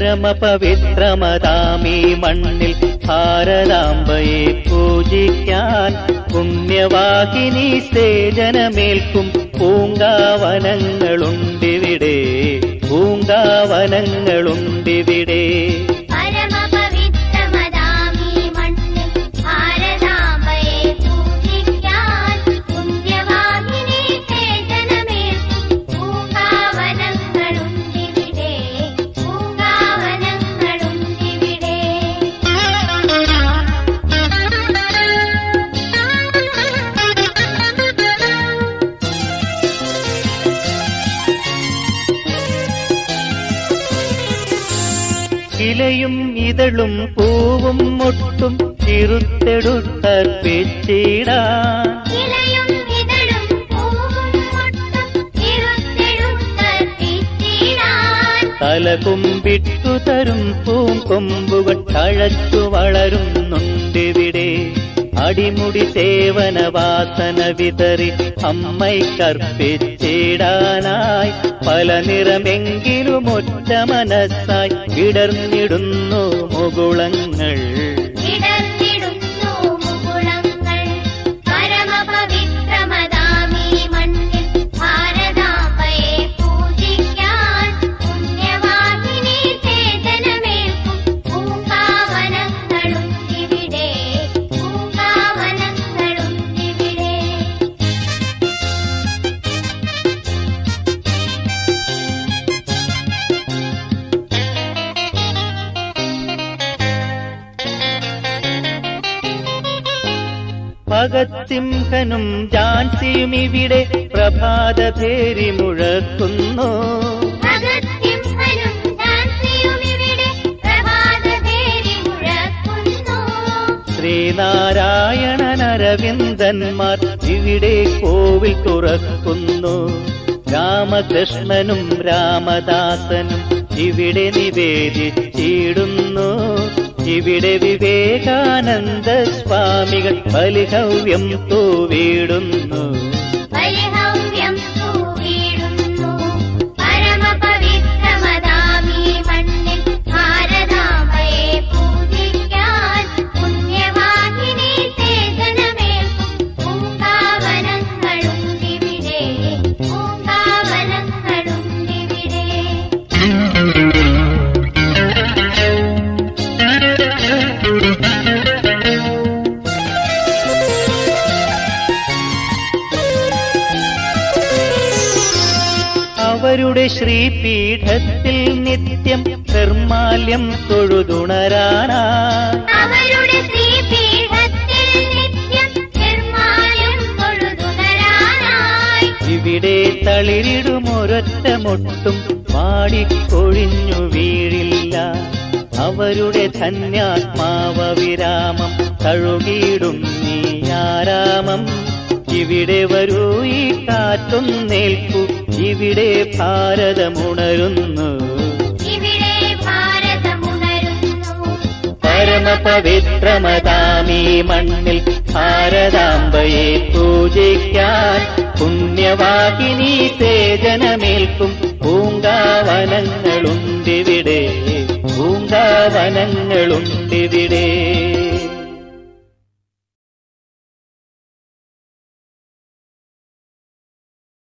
പരമപവിത്രമതാമീ മണ്ണിൽ ഭാരതാംബയെ പൂജിക്കാൻ പുണ്യവാഹിനി സേജനമേൽക്കും പൂങ്കാവനങ്ങളുണ്ടിവിടെ പൂങ്കാവനങ്ങളുണ്ടിവിടെ പരമപവിത്രമതാമീ മണ്ണിൽ ഭാരതാംബയെ പൂജിക്കാൻ പുണ്യവാഹിനി സേചനമേൽക്കും പൂങ്കാവനങ്ങളുണ്ടിവിടെ പൂങ്കാവനങ്ങളുണ്ടിവിടെ ഇലയും ഇതളും പൂവും മുട്ടും ചിറുത്തെടുത്തർപ്പിച്ചിടാൻ ഇലയും ഇതളും പൂവും മുട്ടും ഇരുത്തെടുത്തീരാൻ തലകുമ്പിട്ടു തരും പൂങ്കൊമ്പുകൾ തഴച്ചു വളരുന്നുണ്ടിവിടെ അടിമുടി സേവന വാസന വിതറി അമ്മയ്ക്കർപ്പിച്ചിടാനായി പല നിറമെങ്കിലും ഒറ്റ മനസ്സായി വിടർന്നിടുന്നു മുകുളങ്ങൾ വിടർന്നിടുന്നു മുകുളങ്ങൾ പരമപവിത്രമതാമീ മണ്ണിൽ ഭാരതാംബയെ പൂജിക്കാൻ പുണ്യവാഹിനി സേചനമേൽക്കും പൂങ്കാവനങ്ങളുണ്ടിവിടെ പൂങ്കാവനങ്ങളുണ്ടിവിടെ ഭഗത് സിംഹനും ജാൻസിയും ഇവിടെ പ്രഭാത ഭേരി മുഴക്കുന്നു ഭഗത് സിംഹനും ഝാൻസിയും ഇവിടെ പ്രഭാതഭേരി മുഴക്കുന്നു ശ്രീനാരായണൻ അരവിന്ദന്മാർ ഇവിടെ കോവിൽ തുറക്കുന്നു രാമകൃഷ്ണനും രാമദാസനും ഇവിടെ നിവേദിച്ചിടുന്നു ഇവിടെ വിവേകാനന്ദ സ്വാമികൾ ബലിഹവ്യം തൂവിടുന്നു ബലിഹവ്യം പൂവിടുന്നു പരമപവിത്രമതാമീ മണ്ണിൽ ഭാരതാംബയെ പൂജിക്കാൻ പുണ്യവാഹിനി സേചനമേൽക്കും പൂങ്കാവനങ്ങളുണ്ടിവിടെ പൂങ്കാവനങ്ങളുണ്ടിവിടെ അവരുടെ ശ്രീപീഠത്തിൽ നിത്യം നിർമാല്യം തൊഴുതുണരാനായി അവരുടെ ശ്രീപീഠത്തിൽ നിത്യം നിർമ്മാല്യം തൊഴുതുണരാനായി ഇവിടെ തളിരിടുമൊരൊറ്റ മൊട്ടും വാടിക്കൊഴിഞ്ഞു വീഴില്ല അവരുടെ ധന്യാത്മാവ വിരാമം തഴുകിയിടും നീ ആരാമം ഇവിടെ വരൂ ഈ കാറ്റൊന്നേൽക്കൂ ഇവിടെ ഭാരതമുണരുന്നു ഇവിടെ ഭാരതമുണരുന്നു പരമപവിത്രമതാമീ മണ്ണിൽ ഭാരതാംബയെ പൂജിക്കാൻ പുണ്യവാഹിനി സേജനമേൽക്കും